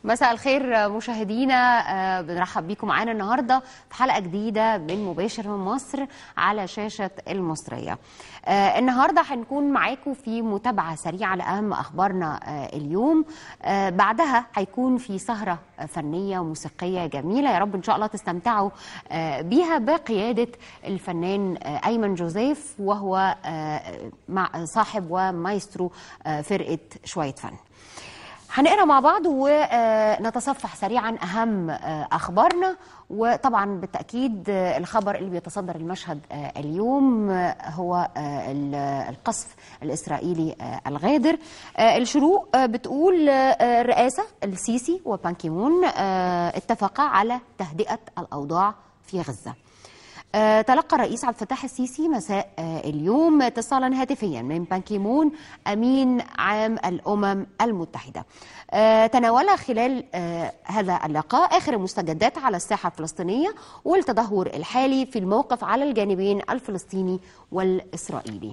مساء الخير مشاهدينا بنرحب بيكم معانا النهارده في حلقه جديده من مباشر من مصر على شاشه المصريه. النهارده هنكون معاكم في متابعه سريعه لاهم اخبارنا اليوم بعدها هيكون في سهره فنيه وموسيقيه جميله يا رب ان شاء الله تستمتعوا بيها بقياده الفنان ايمن جوزيف وهو مع صاحب ومايسترو فرقه شويه فن. هنقرا مع بعض ونتصفح سريعا اهم اخبارنا وطبعا بالتاكيد الخبر اللي بيتصدر المشهد اليوم هو القصف الاسرائيلي الغادر الشروق بتقول الرئاسه السيسي وبانكيمون اتفقا على تهدئه الاوضاع في غزه تلقى الرئيس عبد الفتاح السيسي مساء اليوم اتصالا هاتفيا من بانكيمون امين عام الامم المتحده. تناول خلال هذا اللقاء اخر المستجدات على الساحه الفلسطينيه والتدهور الحالي في الموقف على الجانبين الفلسطيني والاسرائيلي.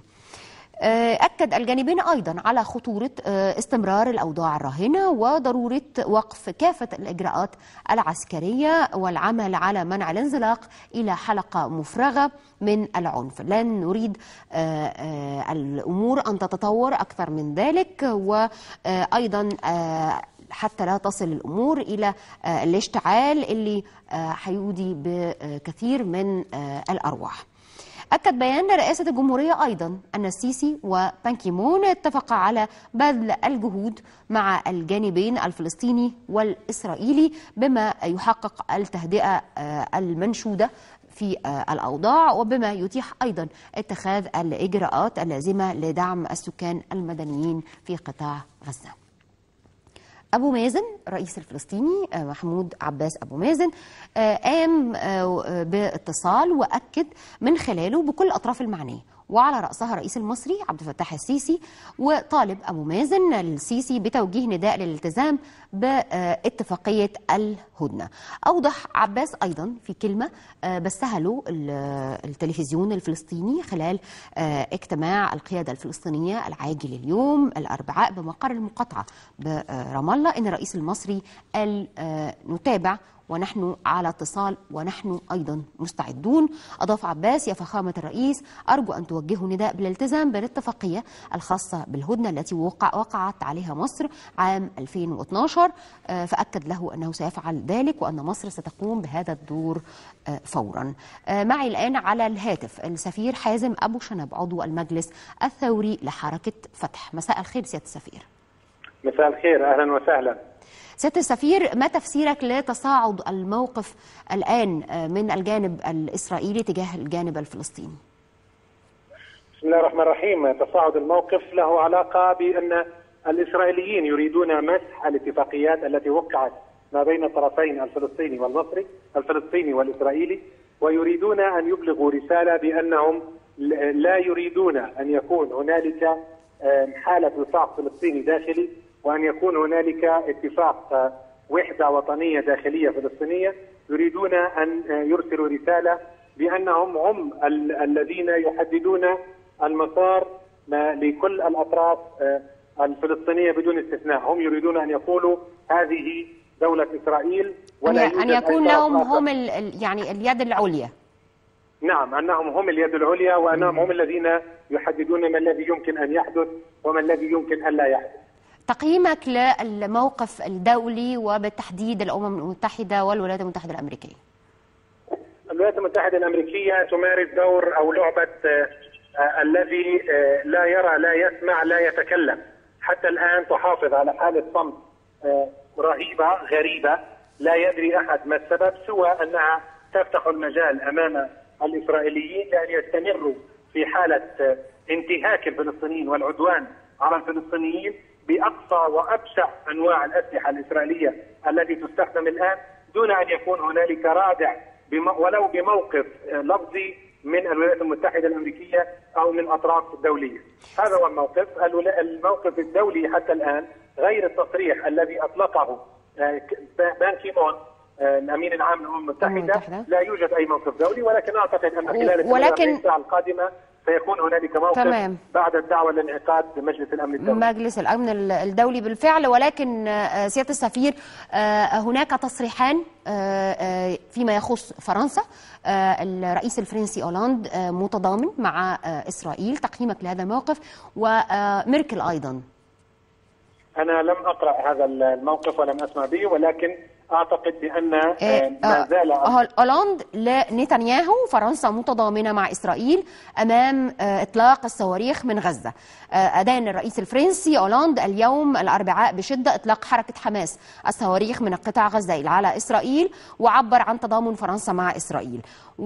أكد الجانبين أيضا على خطورة استمرار الأوضاع الراهنة وضرورة وقف كافة الإجراءات العسكرية والعمل على منع الانزلاق إلى حلقة مفرغة من العنف لن نريد الأمور أن تتطور أكثر من ذلك وأيضا حتى لا تصل الامور الى الاشتعال اللي هيودي بكثير من الارواح. أكد بيان رئاسة الجمهورية أيضا أن السيسي وبانكيمون اتفقا على بذل الجهود مع الجانبين الفلسطيني والإسرائيلي بما يحقق التهدئة المنشودة في الأوضاع وبما يتيح أيضا اتخاذ الإجراءات اللازمة لدعم السكان المدنيين في قطاع غزة. أبو مازن رئيس الفلسطيني محمود عباس أبو مازن قام باتصال وأكد من خلاله بكل الأطراف المعنية وعلى رأسها الرئيس المصري عبد الفتاح السيسي وطالب أبو مازن السيسي بتوجيه نداء للالتزام باتفاقية الهدنة أوضح عباس أيضا في كلمة بثها له التلفزيون الفلسطيني خلال اجتماع القيادة الفلسطينية العاجل اليوم الأربعاء بمقر المقاطعة برام الله إن الرئيس المصري قال نتابع ونحن على اتصال ونحن ايضا مستعدون اضاف عباس يا فخامه الرئيس ارجو ان توجهوا نداء بالالتزام بالاتفاقيه الخاصه بالهدنه التي وقع وقعت عليها مصر عام 2012 فاكد له انه سيفعل ذلك وان مصر ستقوم بهذا الدور فورا معي الان على الهاتف السفير حازم ابو شنب عضو المجلس الثوري لحركه فتح مساء الخير سياده السفير مساء الخير اهلا وسهلا سياده السفير ما تفسيرك لتصاعد الموقف الان من الجانب الاسرائيلي تجاه الجانب الفلسطيني؟ بسم الله الرحمن الرحيم، تصاعد الموقف له علاقه بان الاسرائيليين يريدون مسح الاتفاقيات التي وقعت ما بين الطرفين الفلسطيني والمصري، الفلسطيني والاسرائيلي، ويريدون ان يبلغوا رساله بانهم لا يريدون ان يكون هنالك حاله وفاق فلسطيني داخلي وان يكون هنالك اتفاق وحده وطنيه داخليه فلسطينيه يريدون ان يرسلوا رساله بانهم هم ال الذين يحددون المسار لكل الاطراف الفلسطينيه بدون استثناء، هم يريدون ان يقولوا هذه دوله اسرائيل ولا ان يكون لهم هم يعني اليد العليا. نعم انهم هم اليد العليا وانهم هم الذين يحددون ما الذي يمكن ان يحدث وما الذي يمكن ان لا يحدث. تقييمك للموقف الدولي وبالتحديد الامم المتحده والولايات المتحده الامريكيه. الولايات المتحده الامريكيه تمارس دور او لعبه الذي لا يرى لا يسمع لا يتكلم. حتى الان تحافظ على حاله صمت رهيبه غريبه لا يدري احد ما السبب سوى انها تفتح المجال امام الاسرائيليين لان يستمروا في حاله انتهاك الفلسطينيين والعدوان على الفلسطينيين باقصى وابشع انواع الاسلحه الاسرائيليه التي تستخدم الان دون ان يكون هنالك رادع ولو بموقف لفظي من الولايات المتحده الامريكيه او من اطراف دوليه. هذا هو الموقف، الموقف الدولي حتى الان غير التصريح الذي اطلقه بان كيمون الامين العام للامم المتحده لا يوجد اي موقف دولي ولكن اعتقد ان خلال ولكن الساعه القادمه سيكون هنالك موقف تمام. بعد الدعوه لانعقاد مجلس الامن الدولي مجلس الامن ال- الدولي بالفعل ولكن آه، سياده السفير آه، هناك تصريحان آه، آه، فيما يخص فرنسا آه، الرئيس الفرنسي اولاند آه، متضامن مع آه، اسرائيل تقييمك لهذا الموقف وميركل ايضا انا لم اقرا هذا الموقف ولم اسمع به ولكن اعتقد بان آه، آه، ما آه، زال آه، هولاند لنتنياهو فرنسا متضامنة مع إسرائيل أمام آه، إطلاق الصواريخ من غزة آه، أدان الرئيس الفرنسي هولاند اليوم الأربعاء بشدة إطلاق حركة حماس الصواريخ من قطاع غزة على إسرائيل وعبر عن تضامن فرنسا مع إسرائيل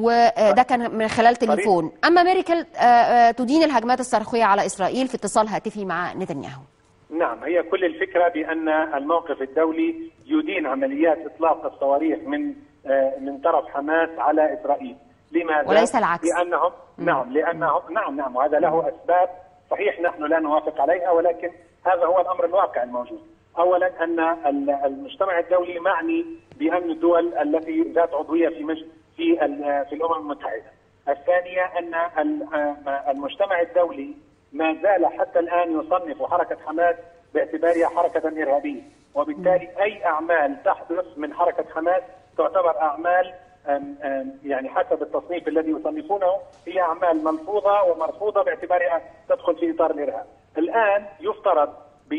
وده كان من خلال تليفون أما ميركل آه، آه، تدين الهجمات الصاروخية على إسرائيل في اتصال هاتفي مع نتنياهو نعم هي كل الفكره بان الموقف الدولي يدين عمليات اطلاق الصواريخ من آه، من طرف حماس على اسرائيل لماذا؟ وليس العكس. لانهم نعم لانهم نعم نعم وهذا له اسباب صحيح نحن لا نوافق عليها ولكن هذا هو الامر الواقع الموجود. اولا ان ال- المجتمع الدولي معني بامن الدول التي ذات عضويه في مج... في ال- في الامم المتحده. الثانيه ان ال- آه، المجتمع الدولي ما زال حتى الان يصنف حركه حماس باعتبارها حركه ارهابيه، وبالتالي اي اعمال تحدث من حركه حماس تعتبر اعمال أم أم يعني حسب التصنيف الذي يصنفونه هي اعمال ملفوظه ومرفوضه باعتبارها تدخل في اطار الارهاب. الان يفترض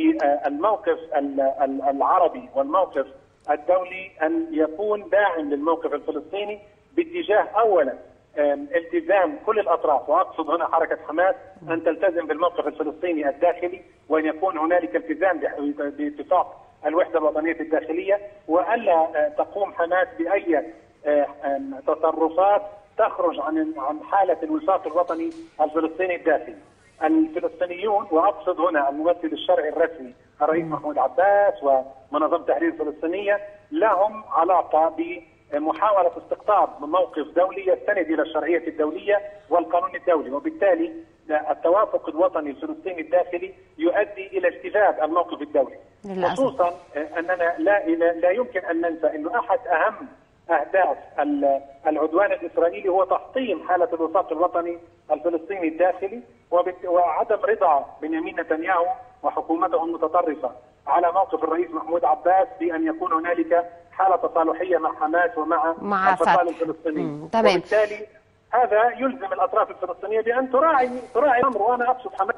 بالموقف ال- ال- العربي والموقف الدولي ان يكون داعم للموقف الفلسطيني باتجاه اولا أم، التزام كل الاطراف واقصد هنا حركه حماس ان تلتزم بالموقف الفلسطيني الداخلي وان يكون هنالك التزام بح- باتفاق الوحده الوطنيه الداخليه والا آه، تقوم حماس باي آه، آم، تصرفات تخرج عن عن حاله الوفاق الوطني الفلسطيني الداخلي. الفلسطينيون واقصد هنا الممثل الشرعي الرسمي الرئيس محمود عباس ومنظمه تحرير الفلسطينيه لهم علاقه بمحاوله استقطاب موقف دولي يستند الى الشرعيه الدوليه والقانون الدولي وبالتالي التوافق الوطني الفلسطيني الداخلي يؤدي الى اجتذاب الموقف الدولي للأسف. خصوصا اننا لا لا يمكن ان ننسى انه احد اهم اهداف ال- العدوان الاسرائيلي هو تحطيم حاله الوفاق الوطني الفلسطيني الداخلي وبت- وعدم رضا بنيامين نتنياهو وحكومته المتطرفه على موقف الرئيس محمود عباس بان يكون هنالك حاله تصالحيه مع حماس ومع مع الفصائل فتح. الفلسطينيه مم، تمام. وبالتالي هذا يلزم الاطراف الفلسطينيه بان تراعي تراعي الامر وانا اقصد حماس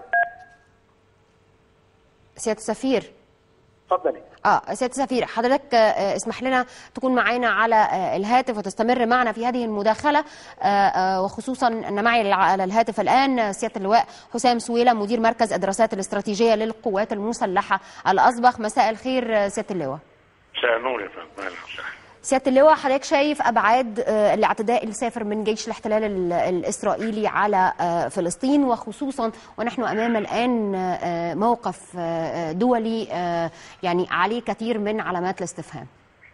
سياده السفير تفضلي اه سياده السفير حضرتك آه، اسمح لنا تكون معانا على آه، الهاتف وتستمر معنا في هذه المداخله آه، آه، وخصوصا ان معي الع- على الهاتف الان آه، سياده اللواء حسام سويله مدير مركز الدراسات الاستراتيجيه للقوات المسلحه الاسبق مساء الخير آه، سياده اللواء مساء النور يا فندم اهلا وسهلا سياده اللواء حضرتك شايف ابعاد آه، الاعتداء اللي سافر من جيش الاحتلال ال- الاسرائيلي على آه، فلسطين وخصوصا ونحن امام الان آه، موقف آه، دولي آه، يعني عليه كثير من علامات الاستفهام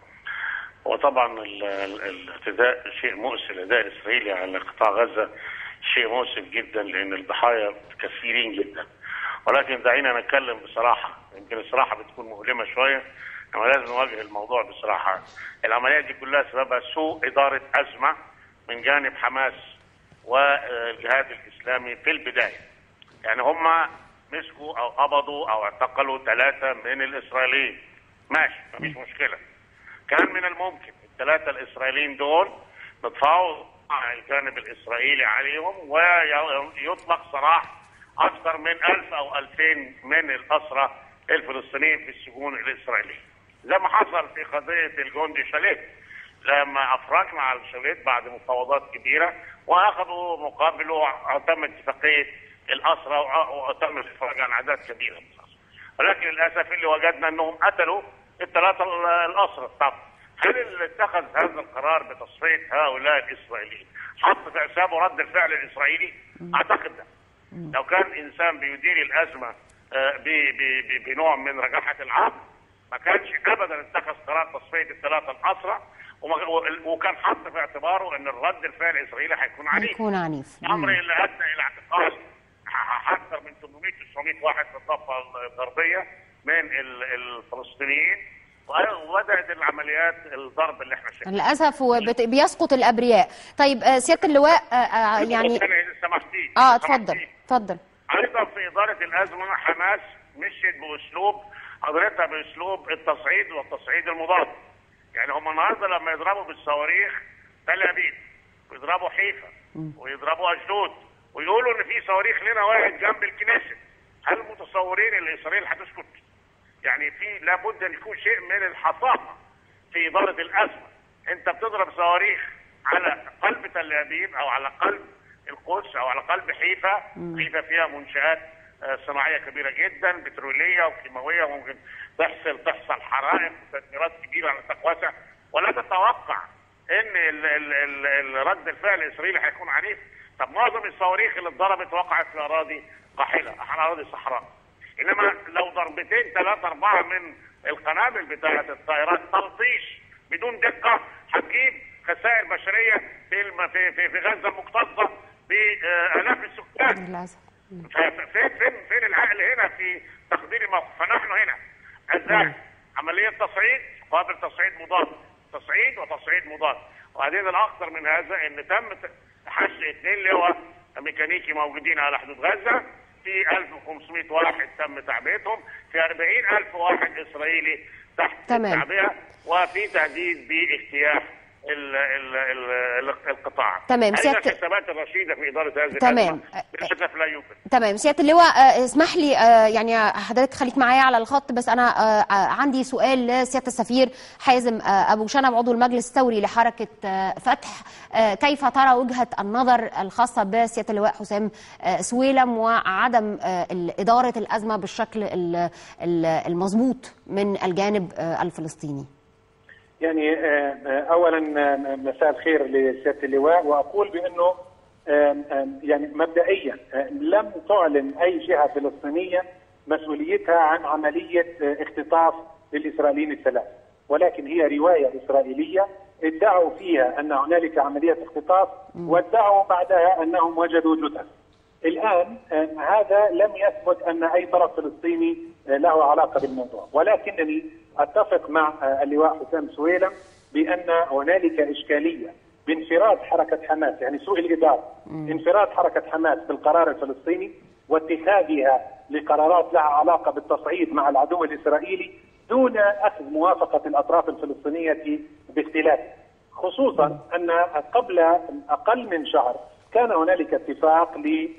وطبعا ال- ال- الاعتداء شيء مؤسف الاداء الاسرائيلي على قطاع غزه شيء مؤسف جدا لان الضحايا كثيرين جدا ولكن دعينا نتكلم بصراحه يمكن الصراحه بتكون مؤلمه شويه انما لازم نواجه الموضوع بصراحه العمليات دي كلها سببها سوء اداره ازمه من جانب حماس والجهاد الاسلامي في البدايه يعني هم مسكوا او قبضوا او اعتقلوا ثلاثه من الاسرائيليين ماشي مفيش مشكله كان من الممكن الثلاثه الاسرائيليين دول نتفاوض مع الجانب الاسرائيلي عليهم ويطلق سراح اكثر من ألف او ألفين من الاسرى الفلسطينيين في السجون الاسرائيليه زي ما حصل في قضيه الجندي شاليت لما افرجنا على الشاليت بعد مفاوضات كبيره واخذوا مقابله تم اتفاقيه الاسرى وتم الافراج عن اعداد كبيره من الأسرى. ولكن للاسف اللي وجدنا انهم قتلوا الثلاثه الاسرى طب هل اللي اتخذ هذا القرار بتصفيه هؤلاء الاسرائيليين حط في حسابه رد الفعل الاسرائيلي؟ اعتقد ده لو كان انسان بيدير الازمه آه، ب- ب- ب- بنوع من رجاحه العقل ما كانش ابدا اتخذ قرار تصفيه الثلاثه الاسرى وما- و- وكان حط في اعتباره ان الرد الفعل الاسرائيلي هيكون عنيف يكون عنيف امر اللي ادى الى اعتقال ح- اكثر من 800 900 واحد في الضفه الغربيه من ال- الفلسطينيين وبدات العمليات الضرب اللي احنا شايفينها للاسف وبت- بيسقط الابرياء طيب آه، سياده اللواء آه، آه، يعني أنا إذا سمحتي اه إذا اتفضل سمحتي. اتفضل ايضا في اداره الازمه حماس مشيت باسلوب حضرتها باسلوب التصعيد والتصعيد المضاد يعني هم النهارده لما يضربوا بالصواريخ تل ابيب ويضربوا حيفا ويضربوا اشدود ويقولوا ان في صواريخ لنا واحد جنب الكنيسة هل متصورين ان اسرائيل هتسكت؟ يعني في لابد ان يكون شيء من الحصافه في اداره الازمه انت بتضرب صواريخ على قلب تل ابيب او على قلب القدس او على قلب حيفا حيفا فيها منشات آه، صناعيه كبيره جدا بتروليه وكيماويه وممكن تحصل تحصل حرائق وتدميرات كبيره على تقواسع ولا تتوقع ان ال ال ال ال رد الفعل الاسرائيلي هيكون عنيف طب معظم الصواريخ اللي اتضربت وقعت في اراضي قاحله على اراضي صحراء انما لو ضربتين ثلاثه اربعه من القنابل بتاعه الطائرات تلطيش بدون دقه هتجيب خسائر بشريه في الم... في في, في غزه المكتظه بالاف السكان للاسف فين فين فين العقل هنا في تقدير الموقف فنحن هنا ازاي عمليه تصعيد قابل تصعيد مضاد تصعيد وتصعيد مضاد وبعدين الاخطر من هذا ان تم ت- حشد اثنين لواء ميكانيكي موجودين على حدود غزه في 1500 واحد تم تعبئتهم في 40000 واحد اسرائيلي تحت تمام. التعبئه وفي تهديد باجتياح ال ال ال القطاع تمام. هذه سيادة- الحسابات الرشيده في اداره هذه تمام. الأزمة للاسف لا يوجد تمام سياده اللواء آه، اسمح لي آه، يعني حضرتك خليك معايا على الخط بس انا آه، آه، عندي سؤال لسياده السفير حازم آه، ابو شنب عضو المجلس الثوري لحركه آه، فتح آه، كيف ترى وجهه النظر الخاصه بسياده اللواء حسام آه، سويلم وعدم آه، ال- اداره الازمه بالشكل ال- ال- المظبوط من الجانب آه، الفلسطيني يعني آه، آه، اولا آه، مساء الخير لسياده اللواء واقول بانه آه، آه، يعني مبدئيا آه، لم تعلن اي جهه فلسطينيه مسؤوليتها عن عمليه آه، اختطاف للاسرائيليين الثلاث ولكن هي روايه اسرائيليه ادعوا فيها ان هنالك عمليه اختطاف وادعوا بعدها انهم وجدوا جثث الان آه، هذا لم يثبت ان اي طرف فلسطيني آه، له علاقه بالموضوع ولكنني اتفق مع آه، اللواء حسام سويلم بان هنالك اشكاليه بانفراد حركه حماس يعني سوء الاداره انفراد حركه حماس بالقرار الفلسطيني واتخاذها لقرارات لها علاقه بالتصعيد مع العدو الاسرائيلي دون اخذ موافقه الاطراف الفلسطينيه باختلافه خصوصا ان قبل اقل من شهر كان هنالك اتفاق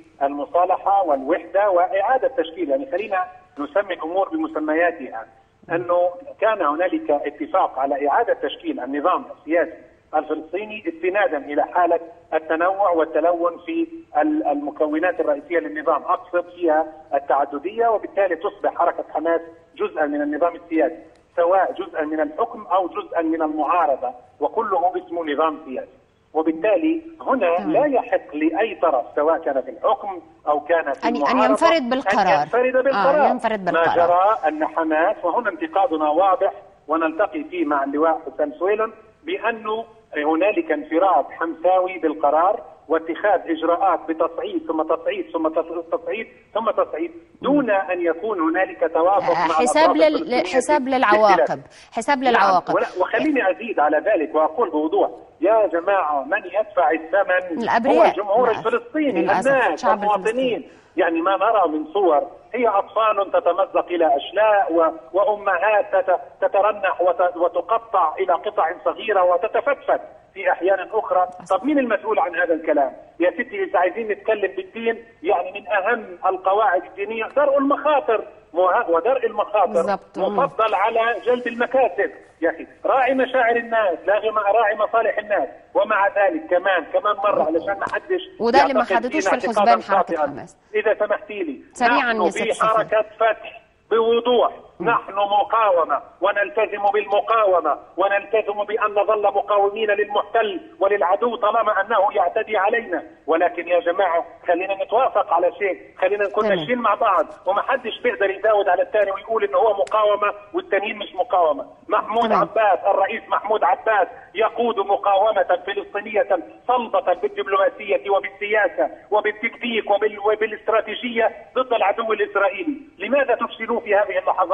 للمصالحه والوحده واعاده تشكيل يعني خلينا نسمي الامور بمسمياتها انه كان هنالك اتفاق على اعاده تشكيل النظام السياسي الفلسطيني استنادا الى حاله التنوع والتلون في ال- المكونات الرئيسيه للنظام اقصد فيها التعدديه وبالتالي تصبح حركه حماس جزءا من النظام السياسي سواء جزءا من الحكم او جزءا من المعارضه وكله اسمه نظام سياسي وبالتالي هنا تمام. لا يحق لاي طرف سواء كان في الحكم او كان في أن- أن المعارضه ينفرد بالقرار. ان ينفرد بالقرار آه، ينفرد ما بالقرار. جرى ان حماس وهنا انتقادنا واضح ونلتقي فيه مع اللواء حسام سويلم بانه هنالك انفراد حمساوي بالقرار واتخاذ اجراءات بتصعيد ثم تصعيد ثم تصعيد ثم تصعيد دون ان يكون هنالك توافق مع حساب الأطراف لل... الفلسطينية حساب في للعواقب اختلاف. حساب نعم، للعواقب ولا- وخليني ازيد على ذلك واقول بوضوح يا جماعه من يدفع الثمن الأبرياء. هو الجمهور للأسف. الفلسطيني للأسف. الناس الشعب المواطنين يعني ما نرى من صور هي اطفال تتمزق الى اشلاء و... وامهات تت... تترنح وت... وتقطع الى قطع صغيره وتتفتفت في احيان اخرى، طب مين المسؤول عن هذا الكلام؟ يا ستي اذا عايزين نتكلم بالدين يعني من اهم القواعد الدينيه درء المخاطر وه- ودرء المخاطر بالضبط. مفضل على جلب المكاسب يا اخي راعي مشاعر الناس لاغي مع راعي مصالح الناس ومع ذلك كمان كمان مره علشان ما حدش وده اللي ما يعتقد حددوش فينا في الحسبان اعتقادا حركة خاطئا. حماس. اذا سمحتي لي سريعاً نحن يا سيد في السفير. حركه فتح بوضوح نحن مقاومه ونلتزم بالمقاومه ونلتزم بان نظل مقاومين للمحتل وللعدو طالما انه يعتدي علينا ولكن يا جماعه خلينا نتوافق على شيء خلينا نكون تمام. ماشيين مع بعض ومحدش بيقدر يزود على الثاني ويقول ان هو مقاومه والتانيين مش مقاومه محمود تمام. عباس الرئيس محمود عباس يقود مقاومه فلسطينيه صلبه بالدبلوماسيه وبالسياسه وبالتكتيك وبال... وبالاستراتيجيه ضد العدو الاسرائيلي لماذا تفشلوا في هذه اللحظات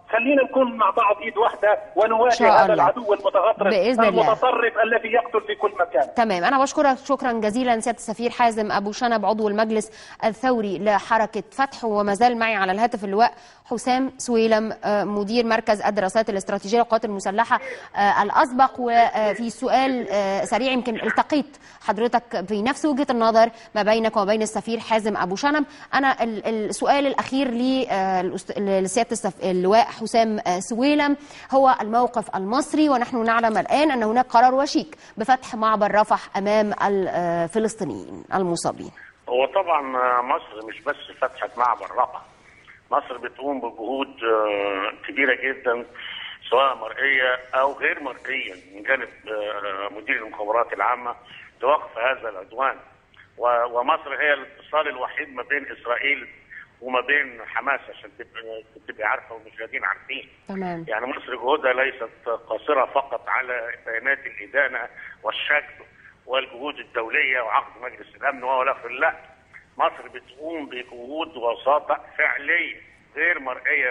خلينا نكون مع بعض ايد واحده ونواجه شاء هذا الله. العدو المتغطرس بإذن الله. المتطرف الذي يقتل في كل مكان تمام انا بشكرك شكرا جزيلا سياده السفير حازم ابو شنب عضو المجلس الثوري لحركه فتح وما زال معي على الهاتف اللواء حسام سويلم آه، مدير مركز الدراسات الاستراتيجيه للقوات المسلحه آه، الاسبق وفي سؤال آه، سريع يمكن التقيت حضرتك في نفس وجهه النظر ما بينك وبين السفير حازم ابو شنب انا ال- السؤال الاخير لي آه، الأست- لسياده السف- اللواء حسام آه، سويلم هو الموقف المصري ونحن نعلم الان ان هناك قرار وشيك بفتح معبر رفح امام الفلسطينيين المصابين هو طبعا مصر مش بس فتحت معبر رفح مصر بتقوم بجهود آه، كبيره جدا سواء مرئيه او غير مرئيه من جانب آه، مدير المخابرات العامه لوقف هذا العدوان و- ومصر هي الاتصال الوحيد ما بين اسرائيل وما بين حماس عشان تبقى تبقى عارفه والمشاهدين عارفين تمام يعني مصر جهودها ليست قاصرة فقط على بيانات الإدانة والشكل والجهود الدولية وعقد مجلس الأمن ولا في لا مصر بتقوم بجهود وساطة فعلية غير مرئية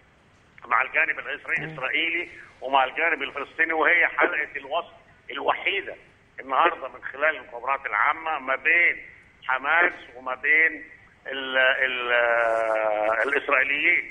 مع الجانب الإسرائيلي الإسرائيلي ومع الجانب الفلسطيني وهي حلقة الوصل الوحيدة النهاردة من خلال المخابرات العامة ما بين حماس وما بين ال ال الإسرائيليين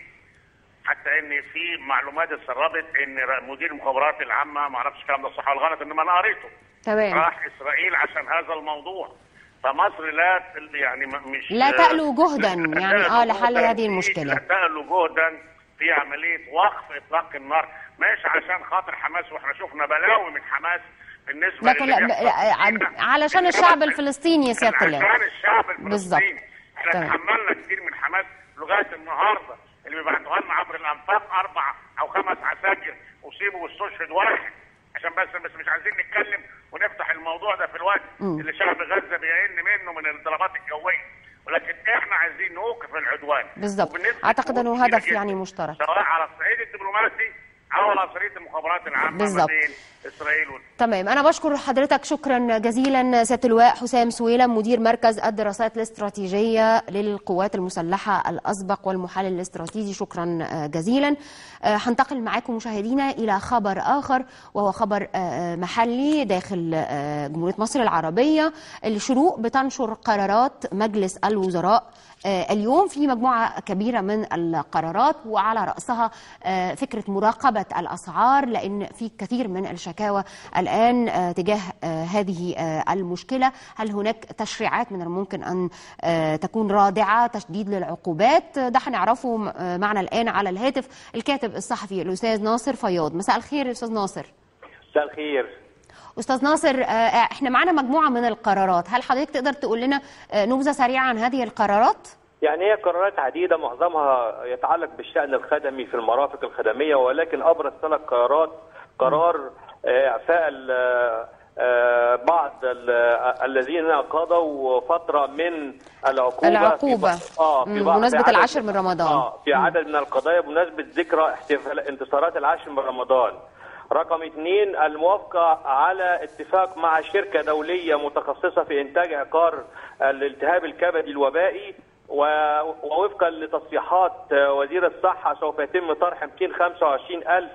حتى ان في معلومات اتسربت ان مدير المخابرات العامه ما اعرفش الكلام ده صح ولا غلط انما انا قريته تمام راح اسرائيل عشان هذا الموضوع فمصر لا تل- يعني م- مش لا تألو جهدا لا يعني تألو اه لحل جهداً هذه في- المشكله لا تألو جهدا في عمليه وقف اطلاق النار مش عشان خاطر حماس واحنا شفنا بلاوي من حماس بالنسبه لكن للي لا- بيحصل لا- فينا. علشان الشعب الفلسطيني يا سياده عشان اللواء الشعب بالظبط. الفلسطيني احنا تمام. تحملنا كتير من حماس لغايه النهارده اللي بيبعتوها لنا عبر الانفاق اربع او خمس عساكر اصيبوا واستشهد واحد عشان بس بس مش عايزين نتكلم ونفتح الموضوع ده في الوقت مم. اللي شعب غزه بيئن منه من الضربات الجويه ولكن احنا عايزين نوقف العدوان بالظبط. وبالنسبة أعتقد أنه للجهود هدف كتيرة يعني جداً، مشترك. سواء على الصعيد الدبلوماسي او على صعيد المخابرات العامه ما بالظبط. بين اسرائيل وال- تمام انا بشكر حضرتك شكرا جزيلا سياده اللواء حسام سويلم مدير مركز الدراسات الاستراتيجيه للقوات المسلحه الاسبق والمحلل الاستراتيجي شكرا آه، جزيلا آه، هنتقل معاكم مشاهدينا الى خبر اخر وهو خبر آه، محلي داخل آه، جمهوريه مصر العربيه الشروق بتنشر قرارات مجلس الوزراء آه، اليوم في مجموعة كبيرة من القرارات وعلى رأسها آه، فكرة مراقبة الأسعار لأن في كثير من الشكاوى الآن آه، تجاه آه، هذه آه، المشكلة هل هناك تشريعات من الممكن أن آه، تكون رادعة تشديد للعقوبات ده هنعرفه م- آه، معنا الآن على الهاتف الكاتب الصحفي الأستاذ ناصر فياض مساء الخير يا أستاذ ناصر مساء الخير أستاذ ناصر آه، احنا معنا مجموعة من القرارات هل حضرتك تقدر تقول لنا آه، نبذة سريعة عن هذه القرارات؟ يعني هي قرارات عديدة معظمها يتعلق بالشأن الخدمي في المرافق الخدمية ولكن أبرز ثلاث قرارات قرار آه، إعفاء ال- آه، بعض ال- آه، الذين قضوا فترة من العقوبة العقوبة. في, اه مم، في بعض- بمناسبة في عدد- العاشر من رمضان. اه في عدد من القضايا بمناسبة ذكرى احتفال انتصارات العاشر من رمضان رقم اثنين الموافقة على اتفاق مع شركة دولية متخصصة في إنتاج عقار الالتهاب الكبدي الوبائي و- ووفقا لتصريحات وزير الصحة سوف يتم طرح 225 ألف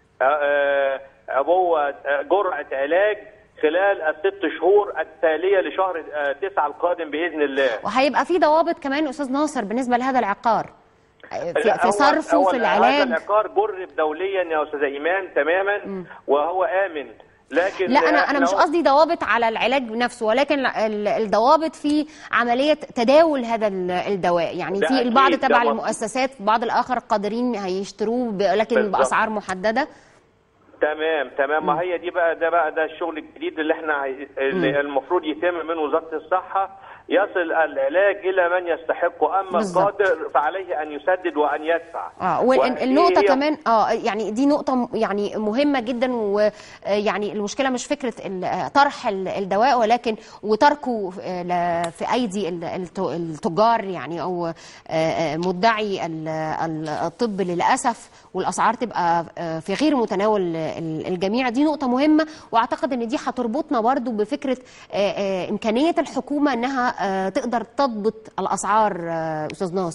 عبوة آه، جرعة علاج خلال الست شهور التالية لشهر آه، تسعة القادم بإذن الله وهيبقى في ضوابط كمان استاذ ناصر بالنسبه لهذا العقار في, لا، في هو- صرفه هو في هذا العلاج العقار جرب دوليا يا استاذ ايمان تماما وهو امن لكن لا انا انا مش إحنا- قصدي ضوابط على العلاج نفسه ولكن ال- الضوابط في عمليه تداول هذا ال- الدواء يعني ده في البعض أكيد، ده تبع مظبوط. المؤسسات بعض الاخر قادرين هيشتروه ب- لكن بالظبط. باسعار محدده تمام تمام ما هي دي بقى ده بقى ده الشغل الجديد اللي احنا عايز- اللي المفروض يتم من وزاره الصحه يصل العلاج الى من يستحقه اما بالظبط. القادر فعليه ان يسدد وان يدفع اه وهي والنقطة هي- كمان اه يعني دي نقطة م- يعني مهمة جدا ويعني المشكلة مش فكرة ال- طرح ال- الدواء ولكن وتركه آه، ل- في أيدي ال- الت- التجار يعني أو آه، آه، مدعي ال- ال- الطب للأسف والأسعار تبقى آه، في غير متناول ال- الجميع دي نقطة مهمة وأعتقد إن دي هتربطنا برضو بفكرة آه، آه، إمكانية الحكومة إنها آه، تقدر تضبط الأسعار آه، أستاذ ناصر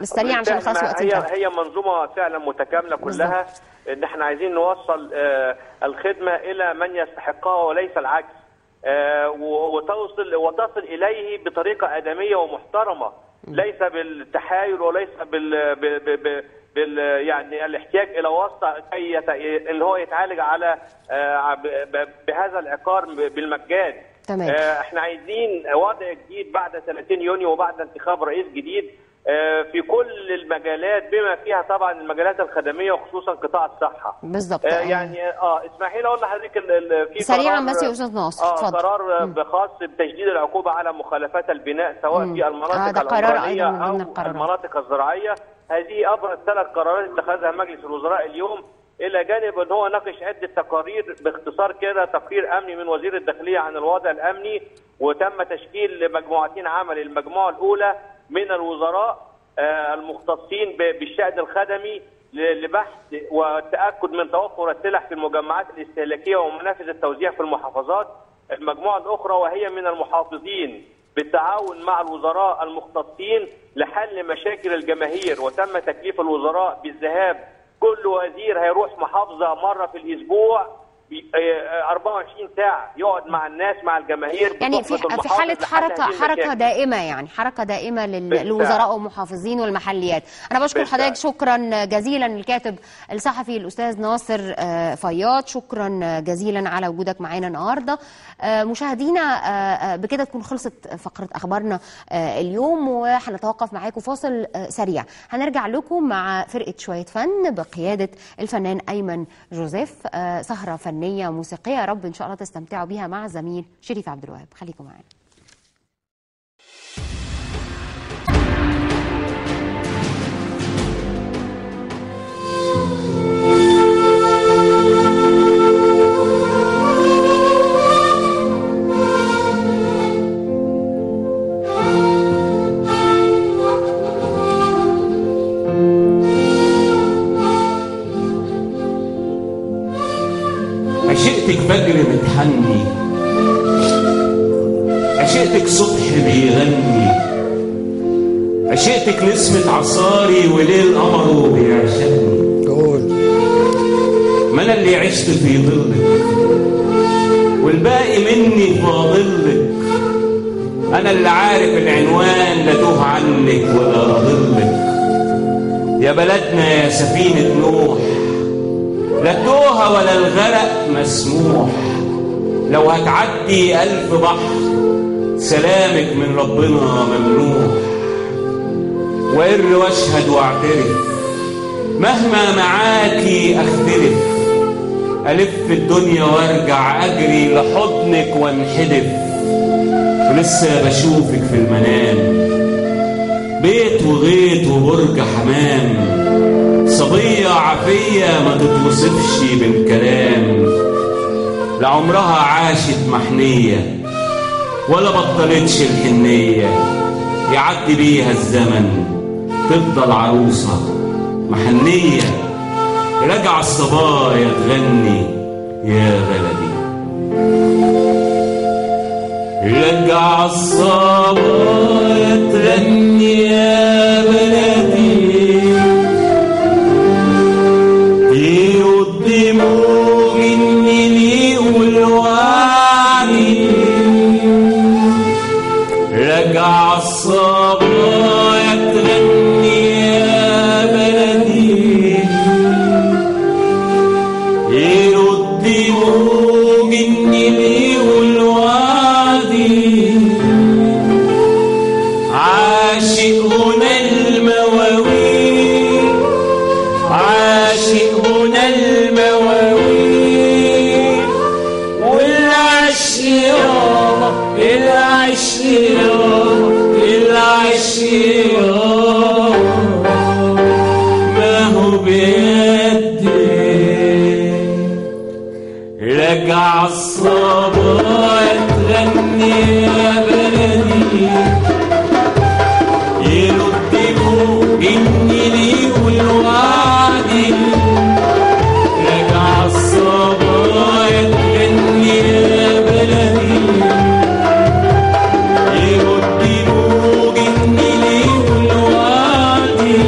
بس سريعا عشان بالفعل خلاص ما وقت هي انتهى. هي منظومه فعلا متكامله كلها ان احنا عايزين نوصل آه، الخدمه الى من يستحقها وليس العكس آه، و- وتوصل وتصل اليه بطريقه ادميه ومحترمه ليس بالتحايل وليس بال, بال, بال, بال يعني الاحتياج الى واسطه كي يت... ان هو يتعالج على آه، ب- ب- بهذا العقار بالمجان تمام. آه، احنا عايزين وضع جديد بعد 30 يونيو وبعد انتخاب رئيس جديد آه، في كل المجالات بما فيها طبعا المجالات الخدميه وخصوصا قطاع الصحه بالظبط آه، آه. يعني اه اسمحي لي اقول لحضرتك ال- ال- في سريعاً قرار- بس يا أستاذ ناصر، اه اتفضل. قرار مم. خاص بتجديد العقوبه على مخالفات البناء سواء مم. في المناطق آه، ده قرار العمرانيه أيضاً من ضمن او القرارات. المناطق الزراعيه هذه ابرز ثلاث قرارات اتخذها مجلس الوزراء اليوم الى جانب ان هو ناقش عده تقارير باختصار كده تقرير امني من وزير الداخليه عن الوضع الامني وتم تشكيل مجموعتين عمل المجموعه الاولى من الوزراء آه، المختصين ب- بالشأن الخدمي ل- لبحث والتأكد من توفر السلع في المجمعات الاستهلاكية ومنافذ التوزيع في المحافظات المجموعة الأخرى وهي من المحافظين بالتعاون مع الوزراء المختصين لحل مشاكل الجماهير وتم تكليف الوزراء بالذهاب كل وزير هيروح محافظة مرة في الأسبوع ب- آه، 24 ساعة يقعد مع الناس مع الجماهير يعني في بصحبة في المحافظ حاله لحل حركه هذه حركه المشاكل. دائمه يعني حركه دائمه لل- بالفعل. للوزراء والمحافظين والمحليات انا بشكر بالفعل. حضرتك شكرا جزيلا الكاتب الصحفي الاستاذ ناصر آه، فياض شكرا جزيلا على وجودك معانا النهارده آه، مشاهدينا آه، آه، بكده تكون خلصت فقره اخبارنا آه، اليوم وهنتوقف معاكم فاصل آه، سريع هنرجع لكم مع فرقه شويه فن بقياده الفنان ايمن جوزيف آه، سهره فنيه موسيقيه يا رب ان شاء الله تستمتعوا بيها مع الزميل شريف عبد الوهاب خليكم معانا عشقتك فجر متحني عشقتك صبح بيغني عشقتك نسمة عصاري وليل قمره بيعشقني قول ما انا اللي عشت في ظلك والباقي مني فاضلك انا اللي عارف العنوان لا توه عنك ولا اضلك يا بلدنا يا سفينة نوح لا التوهة ولا الغرق مسموح لو هتعدي ألف بحر سلامك من ربنا ممنوح وإر واشهد واعترف مهما معاكي أختلف ألف الدنيا وارجع أجري لحضنك وانحدف ولسه بشوفك في المنام بيت وغيط وبرج حمام صبية عافية ما تتوصفش بالكلام لعمرها عاشت محنية ولا بطلتش الحنية يعدي بيها الزمن تفضل عروسة محنية رجع الصبايا تغني يا بلدي رجع الصبايا تغني يا بلدي يرد دموع النيل والوعد رجع الصبايا تغني يا بلدي يرد دموع النيل والوادي عاشقنا المواويل عاشقنا المواويل والعشق يابا العشق يابا العشق يابا ما هو بيدي رجع الصبايا تغني يا بلدي يردبوا النيل والوعد رجع الصبايا تغني يا بلدي يردبوا النيل والوعد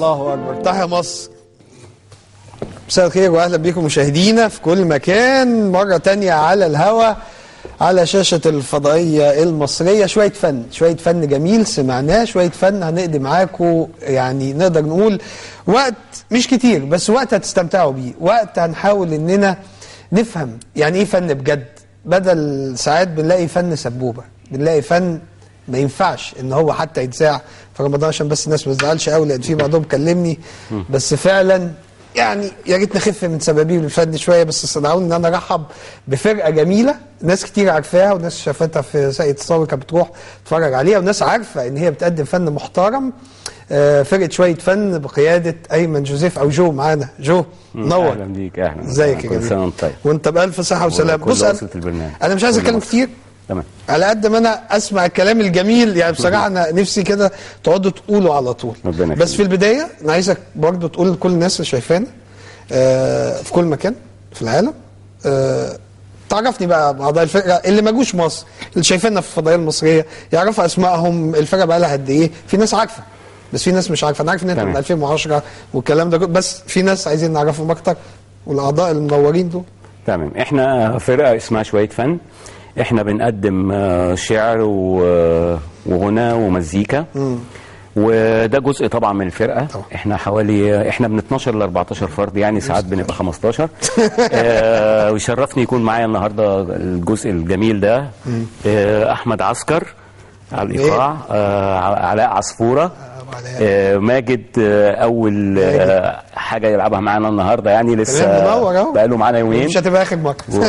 الله اكبر تحيا مصر مساء الخير واهلا بكم مشاهدينا في كل مكان مره تانية على الهوا على شاشة الفضائية المصرية شوية فن شوية فن جميل سمعناه شوية فن هنقدم معاكم يعني نقدر نقول وقت مش كتير بس وقت هتستمتعوا بيه وقت هنحاول اننا نفهم يعني ايه فن بجد بدل ساعات بنلاقي فن سبوبة بنلاقي فن ما ينفعش ان هو حتى يتذاع في رمضان عشان بس الناس ما تزعلش قوي لان في بعضهم كلمني بس فعلا يعني يا ريت نخف من سبابيب الفن شويه بس استدعوني ان انا ارحب بفرقه جميله ناس كتير عارفاها وناس شافتها في ساقية الصاوي كانت بتروح تتفرج عليها وناس عارفه ان هي بتقدم فن محترم آه، فرقه شويه فن بقياده ايمن جوزيف او جو معانا جو نور اهلا بيك اهلا ازيك يا كل جميل سنه وانت طيب وانت بالف صحه وسلام وكل بص أنا- أسرة البرنامج. انا مش عايز كل اتكلم مصر. كتير تمام على قد ما انا اسمع الكلام الجميل يعني بصراحه انا نفسي كده تقعدوا تقولوا على طول ربنا بس في البدايه انا عايزك برضو تقول لكل الناس اللي شايفانا آه، في كل مكان في العالم آه، تعرفني بقى باعضاء الفرقه اللي ما جوش مصر اللي شايفيننا في الفضائيه المصريه يعرفوا اسمائهم الفرقه بقى لها قد ايه في ناس عارفه بس في ناس مش عارفه انا عارف ان انت تمام. من 2010 والكلام ده كله، بس في ناس عايزين نعرفهم اكتر والاعضاء المنورين دول تمام احنا فرقه اسمها شويه فن احنا بنقدم آه، شعر و- وغنى ومزيكا وده جزء طبعا من الفرقه طبعا. احنا حوالي احنا من 12 ل 14 فرد يعني ساعات بنبقى 15 آه ويشرفني يكون معايا النهارده الجزء الجميل ده آه احمد عسكر على الايقاع آه علاء عصفوره آه ماجد آه اول آه حاجه يلعبها معانا النهارده يعني لسه تمام، منور أهو. بقاله معانا يومين مش هتبقى اخر مره و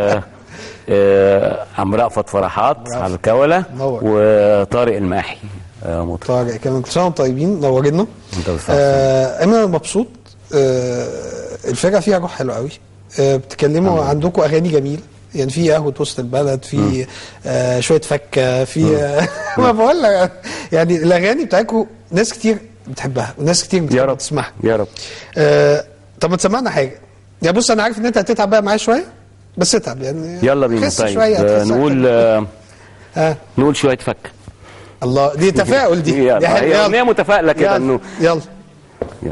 آه، عم رأفت فرحات على الكولة نور. وطارق الماحي آه، مطرب طارق كمان كل سنه وانتم طيبين نورنا انت بالصحة. آه انا مبسوط آه الفرقه فيها روح حلو قوي آه بتتكلموا عندكم اغاني جميله يعني في قهوه وسط البلد في آه شويه فكه في آه ما بقول لك يعني الاغاني بتاعتكم ناس كتير بتحبها وناس كتير يا بتحب رب تسمعها يا رب آه طب ما تسمعنا حاجه يا بص انا عارف ان انت هتتعب بقى معايا شويه بس اتعب يعني يلا بينا خس طيب شويه آه، هتحس نقول أكتر. آه، ها نقول شوية فك الله دي تفاؤل دي يلا، دي حلوة. هي يلا. أغنية متفائلة كده يلا. إنه- يلا يلا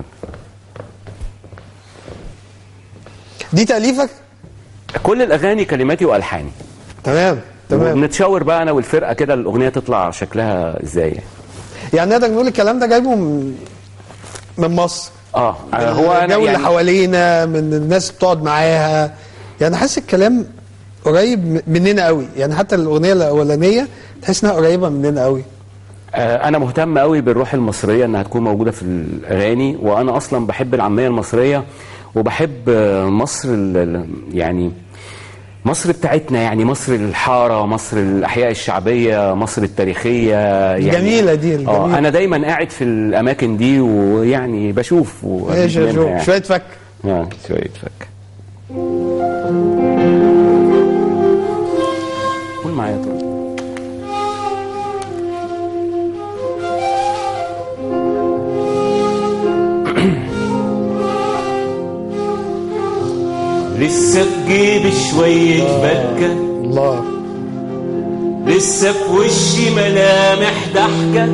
دي تاليفك كل الأغاني كلماتي وألحاني تمام تمام وبنتشاور بقى أنا والفرقة كده الأغنية تطلع شكلها إزاي يعني. يعني نقدر نقول الكلام ده جايبه من من مصر اه آه، هو أنا الجو اللي يعني حوالينا من الناس بتقعد معاها يعني حاسس الكلام قريب م- مننا قوي يعني حتى الاغنيه الاولانيه تحس انها قريبه مننا قوي آه، انا مهتم قوي بالروح المصريه انها تكون موجوده في الاغاني وانا اصلا بحب العاميه المصريه وبحب آه، مصر ال- ال- يعني مصر بتاعتنا يعني مصر الحاره مصر الاحياء الشعبيه مصر التاريخيه يعني الجميلة دي، الجميلة. اه انا دايما قاعد في الاماكن دي ويعني بشوف وأجيب ايش يا منها جو يعني. شويه فك اه شويه فك قول معايا طول لسه بجيب شوية فكة الله لسه في وشي ملامح ضحكة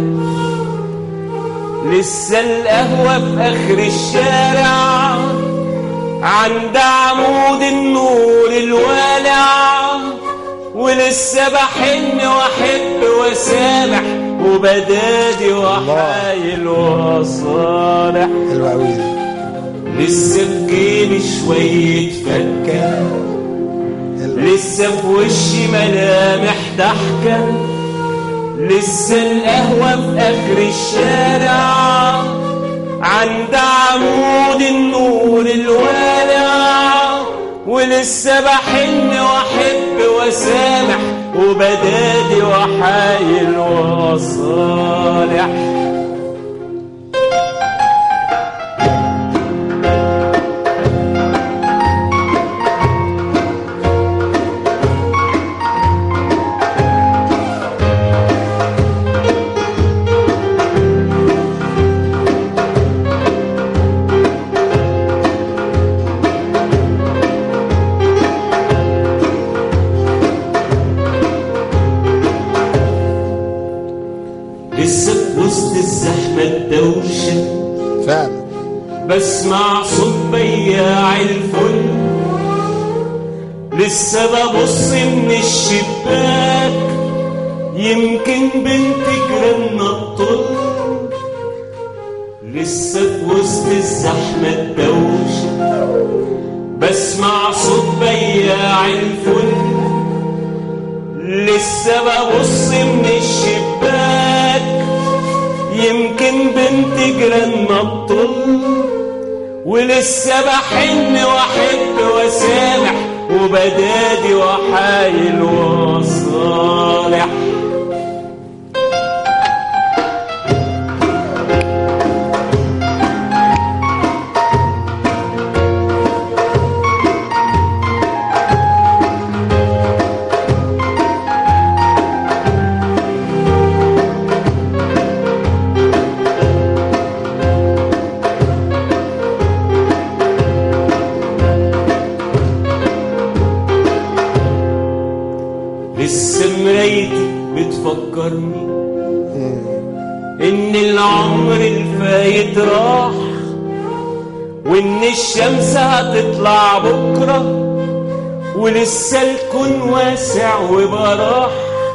لسه القهوة في آخر الشارع عند عمود النور الوالع ولسه بحن واحب واسامح وبدادي وحايل وصالح حلوه قوي دي لسه في جيبي شوية فكة لسه في وشي ملامح ضحكة لسه القهوة في آخر الشارع عند عمود النور الوالع ولسه بحن واحب واسامح وبدادي وحايل وصالح لسه في وسط الزحمة الدوشة فعلا بسمع صوت بياع الفل لسه ببص من الشباك يمكن بنت جيراننا تطل لسه في وسط الزحمة الدوشة بسمع صوت بياع الفل لسه ببص من الشباك يمكن بنت جيراننا تطل ولسه بحن واحب واسامح وبدادي وحايل وصالح لسه مرايتي بتفكرني ان العمر الفايت راح وان الشمس هتطلع بكره ولسه الكون واسع وبراح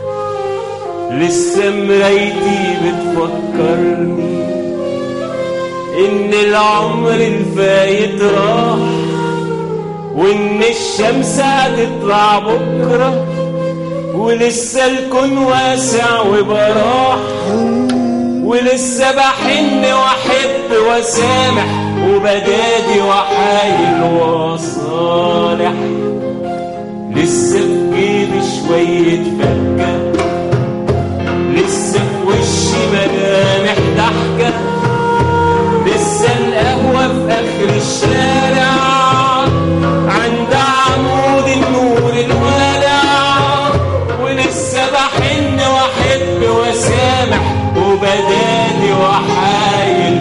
لسه مرايتي بتفكرني ان العمر الفايت راح وان الشمس هتطلع بكره ولسه الكون واسع وبراح ولسه بحن واحب واسامح وبدادي وحايل وصالح لسه في جيبي شوية فكة لسه في وشي ملامح ضحكة لسه القهوة في آخر الشارع عند عمود النور الولع ولسه بحن واحب واسامح وبدادي وحايل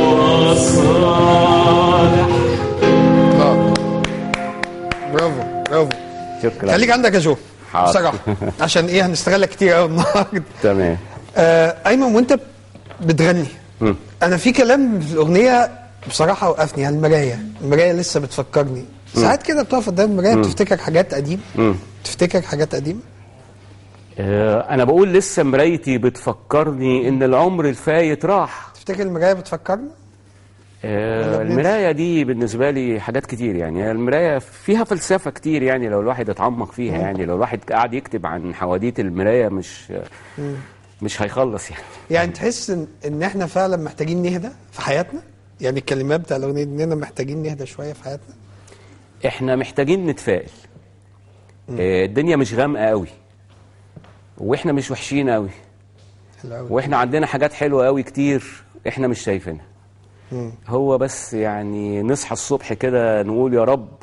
وصالح آه. برافو برافو شكرا خليك عندك يا جو حاضر. بصراحه عشان ايه هنستغلك كتير قوي النهارده تمام آه ايمن وانت بتغني مم. انا في كلام في الاغنيه بصراحه وقفني على المرايه المرايه لسه بتفكرني ساعات كده بتقف قدام المرايه بتفتكر حاجات قديمه مم. تفتكر حاجات قديمه آه، انا بقول لسه مرايتي بتفكرني ان العمر الفايت راح تفتكر المرايه بتفكرني آه، المرايه دي بالنسبه لي حاجات كتير يعني المرايه فيها فلسفه كتير يعني لو الواحد اتعمق فيها يعني لو الواحد قاعد يكتب عن حواديت المرايه مش مش هيخلص يعني يعني تحس ان, إن احنا فعلا محتاجين نهدى في حياتنا يعني الكلمات بتاع الاغنيه دي اننا محتاجين نهدى شويه في حياتنا احنا محتاجين نتفائل آه، الدنيا مش غامقه قوي واحنا مش وحشين قوي حلو قوي واحنا عندنا حاجات حلوه قوي كتير احنا مش شايفينها هو بس يعني نصحى الصبح كده نقول يا رب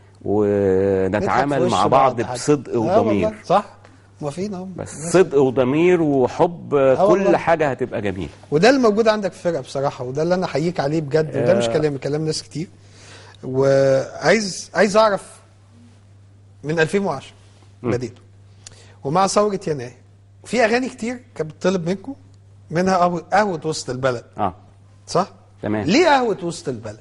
ونتعامل مع بعض بصدق آه وضمير والله، صح موافقين اهو بس صدق وضمير وحب كل والله. حاجه هتبقى جميله وده اللي موجود عندك في الفرقه بصراحه وده اللي انا احييك عليه بجد وده مش كلامي كلام ناس كتير وعايز عايز اعرف من 2010 بديته ومع ثوره يناير في اغاني كتير كانت بتطلب منكم منها قهوه قهوة وسط البلد اه صح؟ تمام. ليه قهوه وسط البلد؟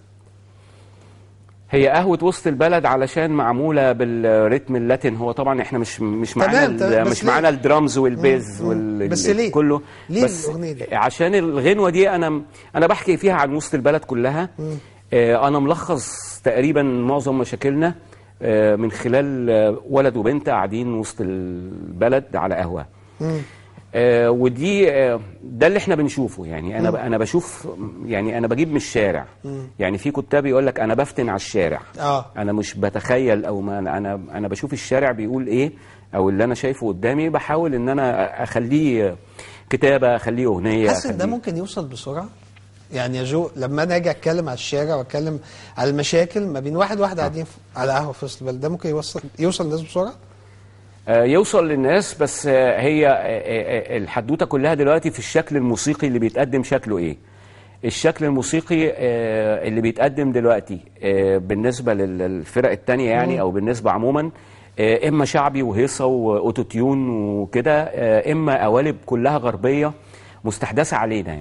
هي قهوة وسط البلد علشان معمولة بالريتم اللاتين هو طبعا احنا مش مش معانا تمام، تمام، ال- بس مش ليه؟ معانا الدرامز والبيز وال بس ال- ليه؟ كله ليه بس الأغنية دي؟ عشان الغنوة دي انا انا بحكي فيها عن وسط البلد كلها آه، انا ملخص تقريبا معظم مشاكلنا آه، من خلال آه، ولد وبنت قاعدين وسط البلد على قهوة آه، ودي آه، ده اللي احنا بنشوفه يعني انا انا بشوف يعني انا بجيب من الشارع يعني في كتاب يقول لك انا بفتن على الشارع اه انا مش بتخيل او ما انا انا انا بشوف الشارع بيقول ايه او اللي انا شايفه قدامي بحاول ان انا اخليه كتابه اخليه اغنيه حاسس ان ده أخليه- ممكن يوصل بسرعه؟ يعني يا جو لما انا اجي اتكلم على الشارع واتكلم على المشاكل ما بين واحد واحد قاعدين في- على قهوه في وسط البلد ده ممكن يوصل يوصل الناس بسرعه؟ آه، يوصل للناس بس آه، هي آه، آه، الحدوته كلها دلوقتي في الشكل الموسيقي اللي بيتقدم شكله ايه الشكل الموسيقي آه، اللي بيتقدم دلوقتي آه، بالنسبه لل- للفرق التانية يعني او بالنسبه عموما آه، اما شعبي وهيصه واوتوتيون وكده آه، اما قوالب كلها غربيه مستحدثه علينا يعني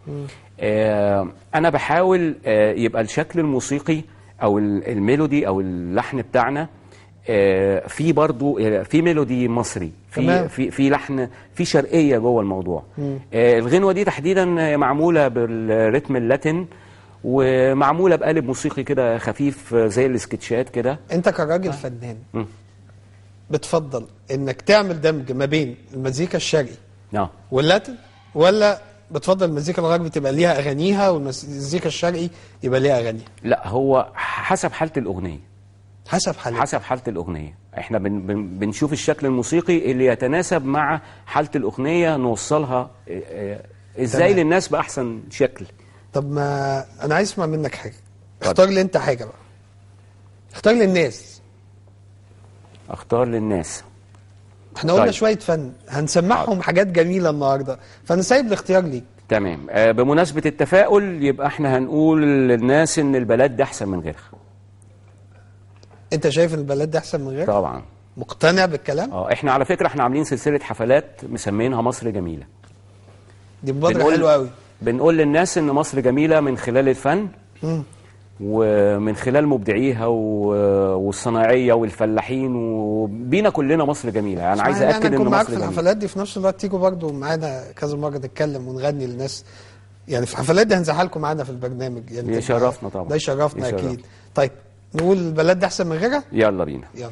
آه انا بحاول آه يبقى الشكل الموسيقي او ال- الميلودي او اللحن بتاعنا آه في برضو آه، في ميلودي مصري تمام. في في في لحن في شرقيه جوه الموضوع آه الغنوه دي تحديدا آه، معموله بالريتم اللاتين ومعموله بقالب موسيقي كده خفيف آه، زي السكتشات كده انت كراجل فنان بتفضل انك تعمل دمج ما بين المزيكا الشرقي اه واللاتين ولا بتفضل المزيكا الغربي تبقى ليها اغانيها والمزيكا الشرقي يبقى ليها اغانيها لا هو حسب حاله الاغنيه حسب حالتك حسب حاله الاغنيه احنا بن بن بنشوف الشكل الموسيقي اللي يتناسب مع حاله الاغنيه نوصلها آه، آه، ازاي تمام. للناس باحسن شكل طب ما انا عايز اسمع منك حاجه اختار لي انت حاجه بقى اختار لي الناس اختار للناس احنا قلنا طيب. شويه فن هنسمعهم حاجات جميله النهارده فانا سايب الاختيار ليك تمام آه، بمناسبه التفاؤل يبقى احنا هنقول للناس ان البلد دي احسن من غيرها انت شايف ان البلد دي احسن من غيرها طبعا مقتنع بالكلام اه احنا على فكره احنا عاملين سلسله حفلات مسمينها مصر جميله دي مبادره حلوه قوي بنقول للناس ان مصر جميله من خلال الفن مم. ومن خلال مبدعيها و- والصناعيه والفلاحين وبينا كلنا مصر جميله يعني عايز اسمعني، اكد انا ان نكون معاك مصر في جميله الحفلات دي في نفس الوقت تيجوا برضو معانا كذا مره نتكلم ونغني للناس يعني في الحفلات دي هنزعلكم لكم معانا في البرنامج يعني تبقى- يشرفنا طبعا. ده يشرفنا يشرفنا. اكيد طيب نقول البلد دي احسن من غيرها يلا بينا يلا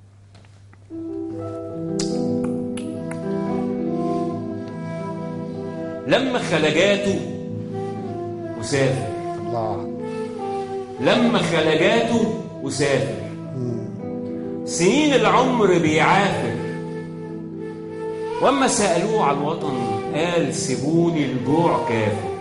لما خلجاته وسافر الله لما خلجاته وسافر سنين العمر بيعافر واما سالوه على الوطن قال سيبوني الجوع كافر